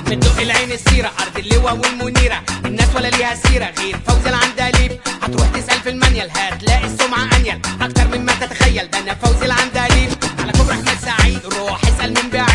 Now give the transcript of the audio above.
بتدق العين السيرة أرض اللواء والمنيرة الناس ولا ليها سيرة غير فوزي العندليب هتروح تسأل في المانيال هتلاقي السمعة أنيل أكتر مما تتخيل ده أنا فوزي العندليب على كوبري أحمد سعيد روح اسأل من بعيد